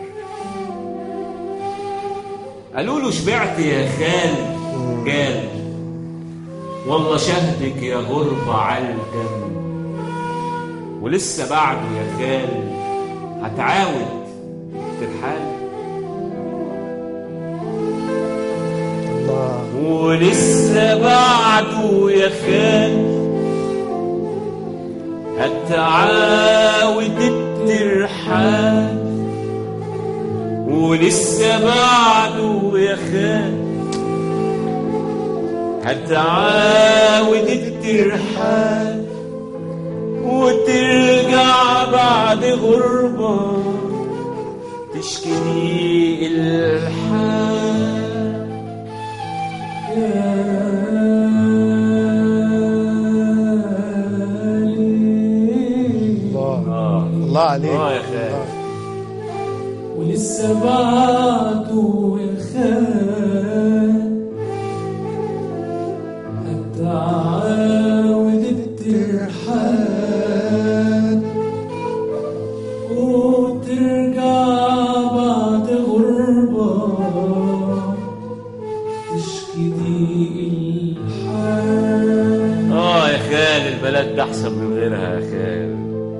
قالوا له شبعت يا خال قال والله شهدك يا غربة عالجم ولسه بعده يا خال هتعاود ترحال الله ولسه بعده يا خال هتعاود الترحال ولسه بعده يا خال هتعاود الترحال وترجع بعد غربة تشكي الحال الله الله عليك اه يا خال ولسه بعده الخال هتعاود الترحال وترجع بعد غربة تشكي ضيق الحال اه يا خال البلد ده احسن من غيرها يا خال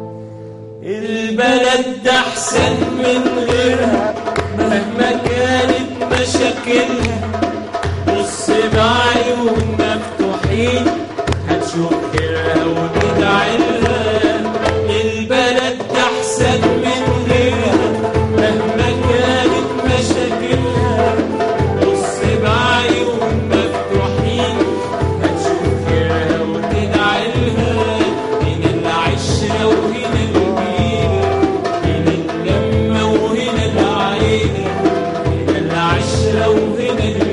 البلد ده احسن من غيرها مهما كانت مشاكلها بص بعيون مفتوحين هتشوف خيرها وتدعي لها البلد ده احسن من غيرها مهما كانت مشاكلها بص بعيون مفتوحين هتشوف خيرها وتدعي لها هنا العشرة وهنا الجيرة هنا اللمة وهنا العيلة هنا العشرة وهنا الجيرة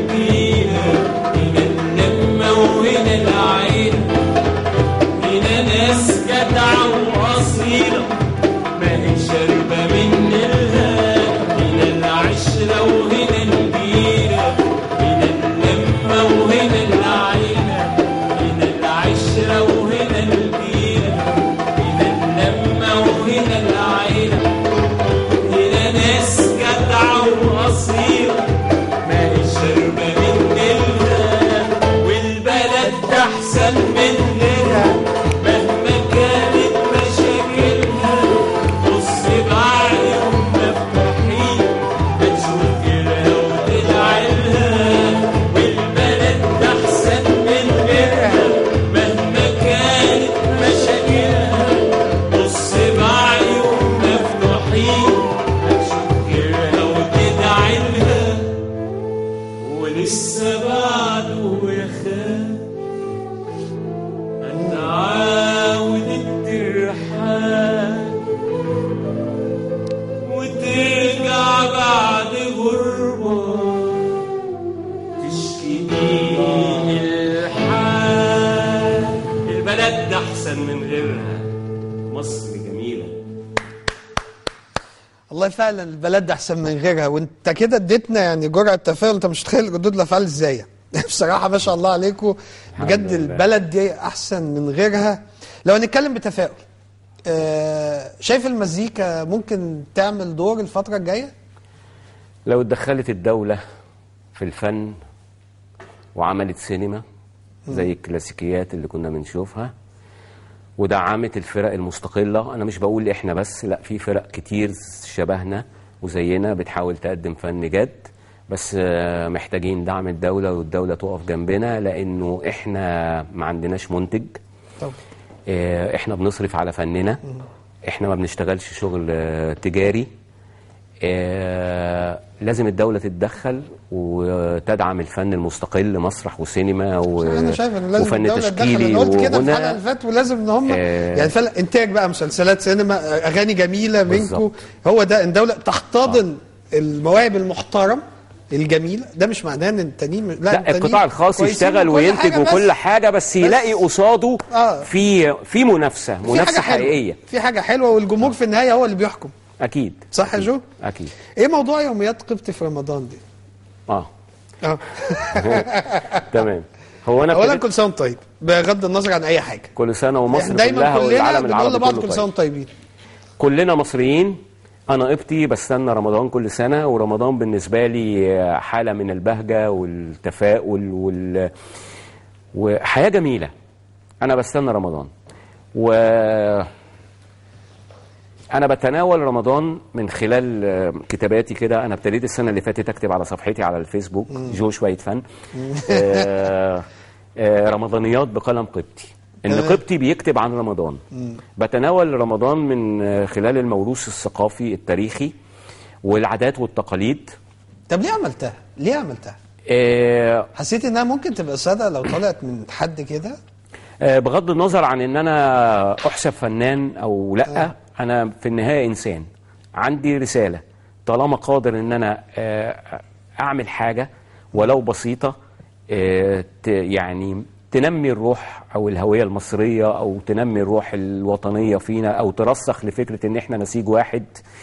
أحسن من غيرها مصر جميلة والله فعلا البلد احسن من غيرها وانت كده اديتنا يعني جرعه تفاؤل انت مش متخيل ردود الافعال ازاي بصراحه ما شاء الله عليكم بجد لله. البلد دي احسن من غيرها لو هنتكلم بتفاؤل آه، شايف المزيكا ممكن تعمل دور الفتره الجايه لو اتدخلت الدولة في الفن وعملت سينما زي الكلاسيكيات اللي كنا بنشوفها ودعمت الفرق المستقلة أنا مش بقول إحنا بس لا في فرق كتير شبهنا وزينا بتحاول تقدم فن جد بس آه، محتاجين دعم الدولة والدولة تقف جنبنا لأنه إحنا ما عندناش منتج طب آه، احنا بنصرف على فننا احنا ما بنشتغلش شغل آه، تجاري آه، لازم الدولة تتدخل وتدعم الفن المستقل مسرح وسينما و... انا شايف ان لازم وفن الدوله تدخل تشكيلي انا قلت كده في الحلقه وغنى اللي فاتت ولازم ان هم آه. يعني فعلا انتاج بقى مسلسلات سينما اغاني جميله منكم بالظبط. هو ده الدوله تحتضن المواهب المحترم الجميله ده مش معناه ان التانيين لا, لا التانيين القطاع الخاص كويسين يشتغل وكل وينتج حاجة، بس وكل حاجة بس يلاقي قصاده آه. في في منافسة في منافسة حاجة حلوة. حقيقية في حاجه حلوه والجمهور في النهايه هو اللي بيحكم أكيد صح يا جو أكيد ايه موضوع يوميات قبطي في رمضان دي اه اه تمام هو أنا اولا ابتديت كل سنه وانت طيب بغض النظر عن اي حاجه كل سنة ومصر احنا دايما كلها كلنا والعالم بنقول العربي لبعض كله كل طيب. سنه وانتم طيبين كلنا مصريين انا قبطي بستنى رمضان كل سنه ورمضان بالنسبه لي حاله من البهجه والتفاؤل وال وحياه جميله انا بستنى رمضان و انا بتناول رمضان من خلال آه، كتاباتي كده انا ابتديت السنه اللي فاتت اكتب على صفحتي على الفيسبوك جو شويه فن آه، آه، رمضانيات بقلم قبطي ان تمام. قبطي بيكتب عن رمضان بتناول رمضان من آه، خلال الموروث الثقافي التاريخي والعادات والتقاليد طب ليه عملتها؟ ليه عملتها؟ آه، حسيت انها ممكن تبقى ساده لو طلعت من حد كده آه، بغض النظر عن ان انا احسب فنان او لا انا في النهايه انسان عندي رساله طالما قادر ان انا آه، اعمل حاجه ولو بسيطه آه، ت- يعني تنمي الروح او الهويه المصريه او تنمي الروح الوطنيه فينا او ترسخ لفكره ان احنا نسيج واحد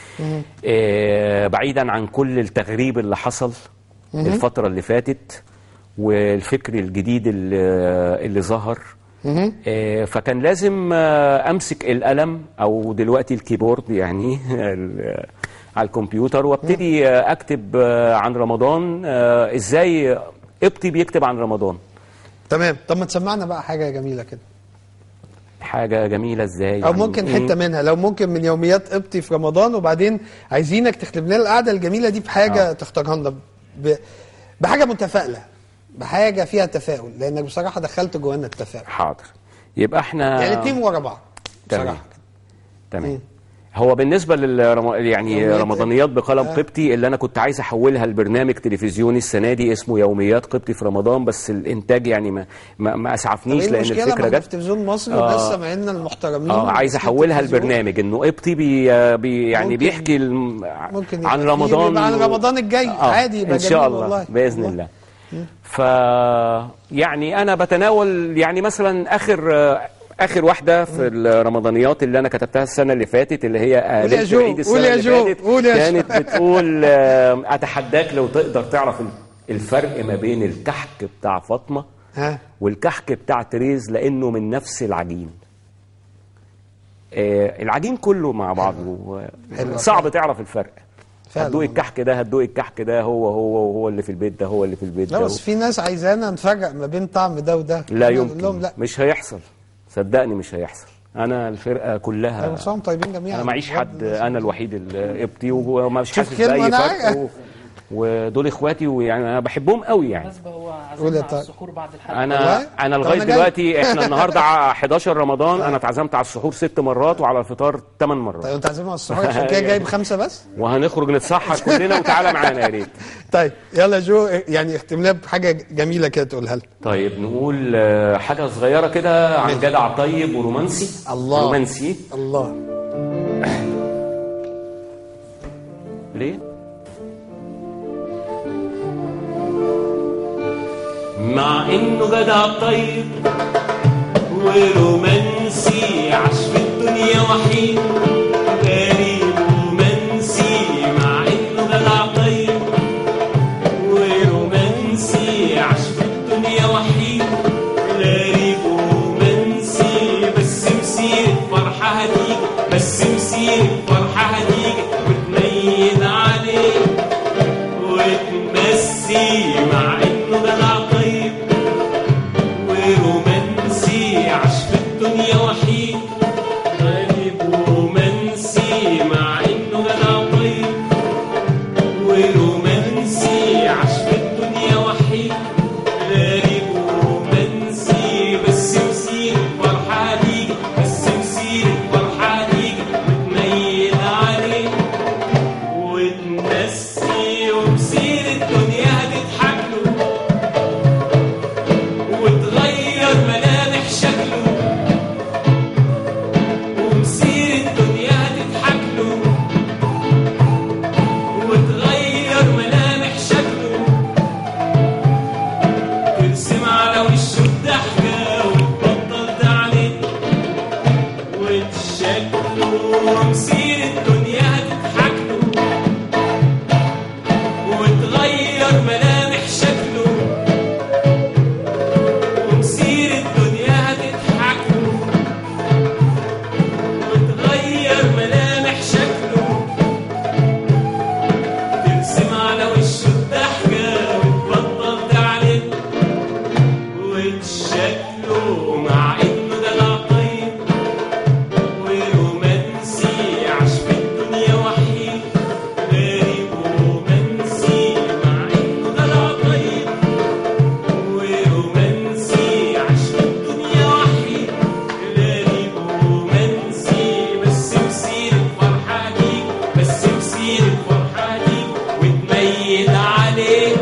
آه، بعيدا عن كل التغريب اللي حصل الفتره اللي فاتت والفكر الجديد اللي, اللي ظهر آه، فكان لازم آه، امسك القلم او دلوقتي الكيبورد يعني ال- على الكمبيوتر وابتدي آه، اكتب آه، عن رمضان آه، ازاي قبطي بيكتب عن رمضان تمام طب ما تسمعنا بقى حاجه جميله كده حاجه جميله ازاي او يعني ممكن إيه؟ حته منها لو ممكن من يوميات قبطي في رمضان وبعدين عايزينك تختم لنا القعده الجميله دي بحاجه آه. تختارها لنا ب... بحاجه متفائله بحاجه فيها تفاؤل لانك بصراحه دخلت جوانا التفاؤل حاضر يبقى احنا يعني الاثنين ورا بعض تمام. بصراحه تمام هو بالنسبه للرم... يعني يوميات رمضانيات بقلم آه. قبطي اللي انا كنت عايز احولها لبرنامج تلفزيوني السنه دي اسمه يوميات قبطي في رمضان بس الانتاج يعني ما ما, ما طب اسعفنيش ايه لان المشكله الفكره ما احنا في جت تلفزيون مصري آه. وبس سامعيننا المحترمين اه عايز وماسكين احولها التلفزيون. لبرنامج انه قبطي بي, بي يعني ممكن- بيحكي الم... ممكن يبقى عن فيه- رمضان يبقى عن رمضان الجاي. عادي، يبقى ان شاء جميل الله والله. باذن والله. الله ف يعني انا بتناول يعني مثلا اخر اخر واحده في الرمضانيات اللي انا كتبتها السنه اللي فاتت اللي هي قول يا ليله جو، العيد السنه قول يا اللي جو، فاتت قول يا كانت جو. بتقول آه، اتحداك لو تقدر تعرف الفرق ما بين الكحك بتاع فاطمه ها والكحك بتاع تريز لانه من نفس العجين آه العجين كله مع بعضه حلو. صعب تعرف الفرق فعلا هتدوق والله. الكحك ده هتدوق الكحك ده هو هو وهو اللي في البيت ده هو اللي في البيت لا ده بس في ناس عايزانا نفرق ما بين طعم ده وده لا أنا أقول يمكن لهم لا مش هيحصل صدقني مش هيحصل انا الفرقه كلها كل سنه وانتم طيبين جميعا انا معيش بجد حد الناس- انا الوحيد القبطي ومش شوف حاسس كلمة باي أنا فرق عارف. و... ودول اخواتي ويعني انا بحبهم قوي يعني بالنسبه هو قول يا عزمنا طارق. على السحور بعد الحلقه انا والله؟ انا طب لغايه أنا جاي. دلوقتي احنا النهارده ع- 11 رمضان انا اتعزمت على السحور ست مرات وعلى الفطار 8 مرات طيب انت عازمهم على السحور عشان كده جايب خمسه بس وهنخرج نتسحر كلنا وتعالى معانا يا ريت طيب يلا جو يعني اختم لنا بحاجه جميله كده تقولها لنا طيب نقول آه، حاجه صغيره كده عن جدع طيب ورومانسي الله. رومانسي الله ليه؟ مع انه جدع طيب ورومانسي عاش في الدنيا وحيد غريب ومنسي مع انه جدع طيب ورومانسي عاش في الدنيا وحيد غريب ومنسي بس مسير فرحة هتيجي بس مسير فرحة هتيجي وتميل عليه وتمسي مع انه جدع طيب ورومانسي عاش في الدنيا وحيد غريب ومنسي مع انه جدع طيب ورومانسي عاش في الدنيا وحيد غريب ومنسي بس مسير فرحة هتيجي بس مسير فرحة هتيجي وتميل عليه وتنسي ومسير الدنيا هتضحك له وتغير ملامح شكله ومسير الدنيا هتضحك له وتغير ملامح شكله ترسم على وشه الضحكة وتبطل تعلن وتشكله ومسير الدنيا هتضحك له وتغير ملامح شكله ومسير الدنيا هتضحك له وتغير ملامح شكله ترسم على وشه الضحكة وتبطل تعلن وتشكله مع انه دلع طيب ورومانسي عاش في الدنيا وحيد غريب ومنسي مع انه دلع طيب ورومانسي عاش في الدنيا وحيد غريب ومنسي بس مسير الفرحة دي بس مسير الفرحة دي وتميل عليه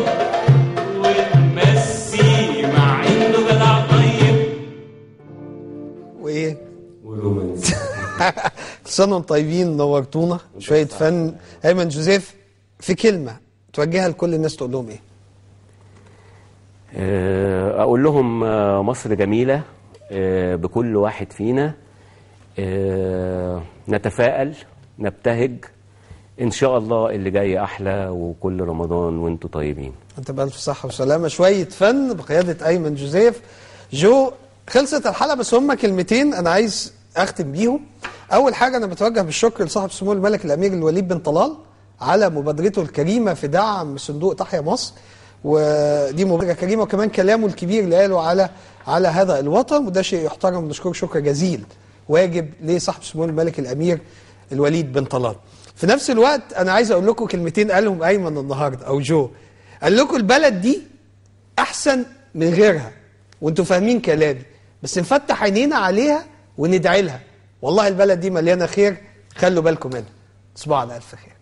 وتمسي مع انه جدع طيب وايه ورومانسي كل سنه وانتم طيبين نورتونا شويه فن ايمن جوزيف في كلمه توجهها لكل الناس تقول لهم ايه آه، اقول لهم آه، مصر جميله آه، بكل واحد فينا آه، نتفائل نبتهج ان شاء الله اللي جاي احلى وكل رمضان وانتم طيبين انت بألف صحة وسلامة شوية فن بقيادة أيمن جوزيف جو خلصت الحلقة بس هم كلمتين أنا عايز أختم بيهم أول حاجة أنا بتوجه بالشكر لصاحب سمو الملك الأمير الوليد بن طلال على مبادرته الكريمة في دعم صندوق تحيا مصر ودي مبادرة كريمة وكمان كلامه الكبير اللي قاله على على هذا الوطن وده شيء يحترم ونشكره شكر جزيل واجب لصاحب سمو الملك الأمير الوليد بن طلال في نفس الوقت أنا عايز أقول لكم كلمتين قالهم أيمن النهاردة أو جو قال لكم البلد دي احسن من غيرها وانتوا فاهمين كلامي بس نفتح عينينا عليها وندعي لها والله البلد دي مليانه خير خلوا بالكم منها تصبحوا على الف خير